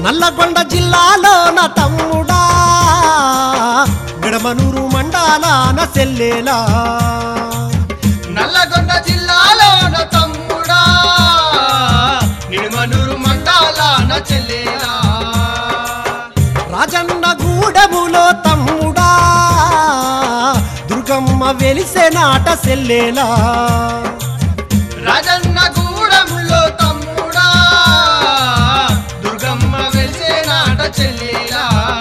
నల్లగొండ జిల్లాలోన తమ్ముడా గడమనూరు మండలాన సెల్లేలా నల్లగొండ జిల్లాలోన తమ్ముడా నిడుమనూరు మండలాన చెల్లేలా రాజన్న గూడెములో తమ్ముడా దుర్గమ్మ వెలిసే నాట సెల్లేలా రాజన్న గూడములో తమ్ముడా దుర్గమ్మ వెలిసే నాట చెల్లేలా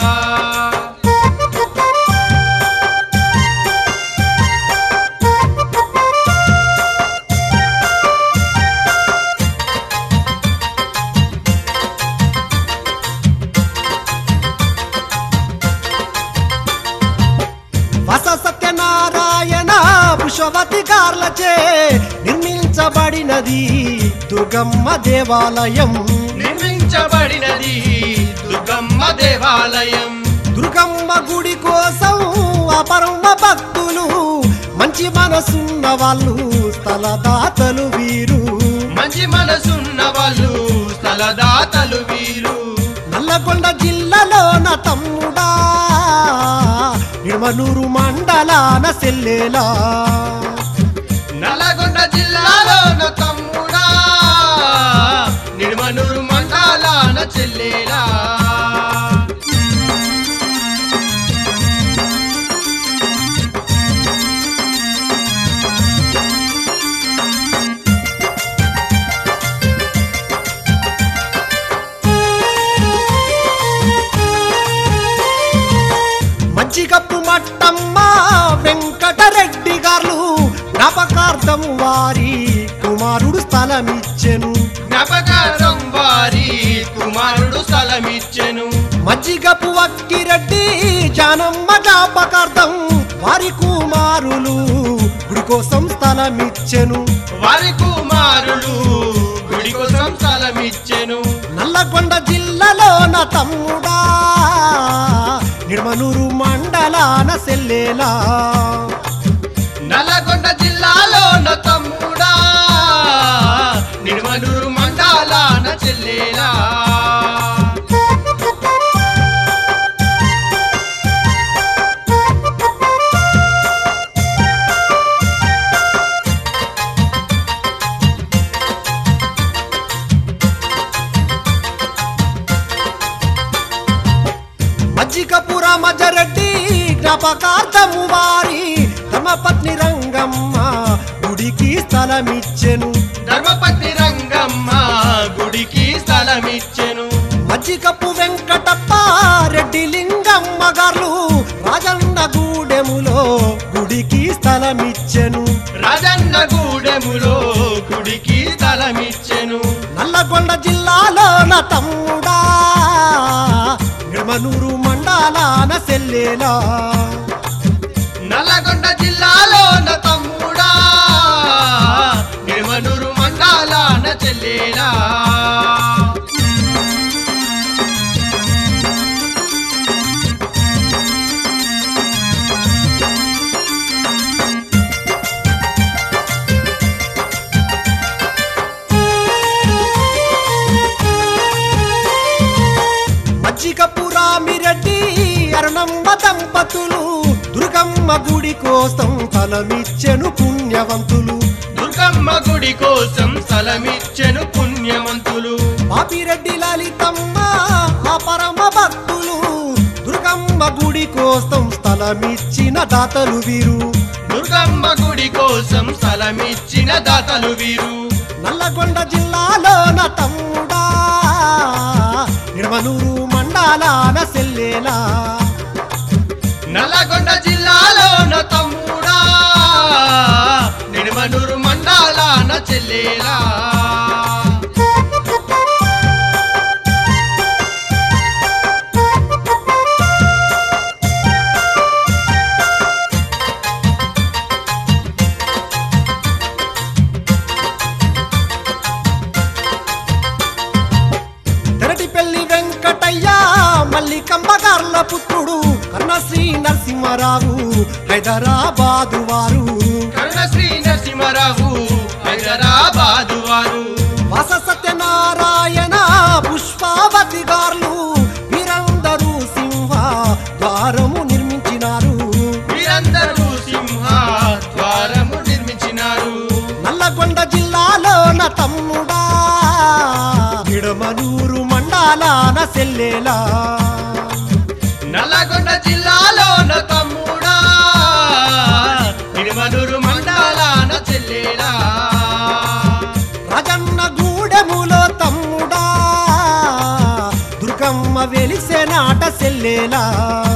వస సత్యనారాయణ పుష్పవతి గార్లచే నిర్మించబడినది దుర్గమ్మ దేవాలయం నిర్మించబడినది దుర్గమ్మ దేవాలయం దుర్గమ్మ గుడి కోసం అపరమ భక్తులు మంచి మనసున్న వాళ్ళు స్థలదాతలు వీరు మంచి మనసున్న వాళ్ళు స్థలదాతలు వీరు నల్లగొండ జిల్లాలోన తమ్ముడా నిడమనూరు మండలాన సెల్లేలా నల్లగొండ జిల్లాలోన తమ్ముడా నిడుమనూరు మండలాన చెల్లేలా మంచిగప్పు మట్టమ్మ వెంకటరెడ్డి గారు జ్ఞాపకార్థం వారి కుమారుడు స్థలమిచ్చెను జ్ఞాపకార్థం వారి కుమారుడు స్థలమిచ్చెను మజ్జిగపు అక్కిరెడ్డి జానమ్మ జ్ఞాపకార్థం వారి కుమారులు గుడి కోసం స్థలమిచ్చెను వారి కుమారుడు గుడి కోసం స్థలమిచ్చెను నల్లగొండ జిల్లాలోన తమ్ముడా నిర్మనూరు మండలాన సెల్లేలా నల్లగొండ జిల్లాలోన తమ్ముడా నిడుమనూరు మండలాన చెల్లేలా మజ్జిగపుర మజరెడ్డి జ్ఞాపకార్థము వారి ధర్మపత్ని రంగమ్మ గుడికి స్థలమిచ్చెను ధర్మపతి రంగమ్మ గుడికి స్థలమిచ్చెను మజ్జిగపు వెంకటప్ప రెడ్డి లింగమ్మ గారు రాజన్న గూడెములో గుడికి స్థలమిచ్చెను రాజన్న గూడెములో గుడికి స్థలమిచ్చెను నల్లగొండ జిల్లాలోన తమ్ముడా నిర్మనూరు మండలాన సెల్లేలా నల్లగొండ జిల్లాలోన తమ్ముడా నిడుమనూరు మండలాన చెల్లేలా మజ్జిగపురామిరెడ్డి అరుణమ్మ దంపతులు దుర్గమ్మ గుడి కోసం ఫలమిచ్చెను పుణ్యవంతులు దుర్గమ్మ గుడి కోసం స్థలమిచ్చెను పుణ్యవంతులు పాపిరెడ్డి లలితమ్మ ఆ పరమ భక్తులు దుర్గమ్మ గుడి కోసం స్థలమిచ్చిన దాతలు వీరు దుర్గమ్మ గుడి కోసం స్థలమిచ్చిన దాతలు వీరు నల్లగొండ జిల్లాలోన తమ్ముడా నిర్మనూరు మండలాన సెల్లేలా నల్లగొండ జిల్లాలోన తమ్ముడా నిడుమనూరు మండలాన చెల్లేలా తెరటిపల్లి వెంకటయ్య మల్లికమ్మ గార్ల పుత్రుడు కర్ణశ్రీ నరసింహారావు హైదరాబాదు వారు కరుణశ్రీ నరసింహరావు హైదరాబాదు వారు వస సత్యనారాయణ పుష్పావతి గార్లు నిడమనూరు మండలాన సెల్లేలా నల్లగొండ జిల్లాలోన తమ్ముడా నిడుమనూరు మండలాన చెల్లేలా రాజన్న గూడెములో తమ్ముడా దుర్గమ్మ వెలిసే నాట సెల్లేలా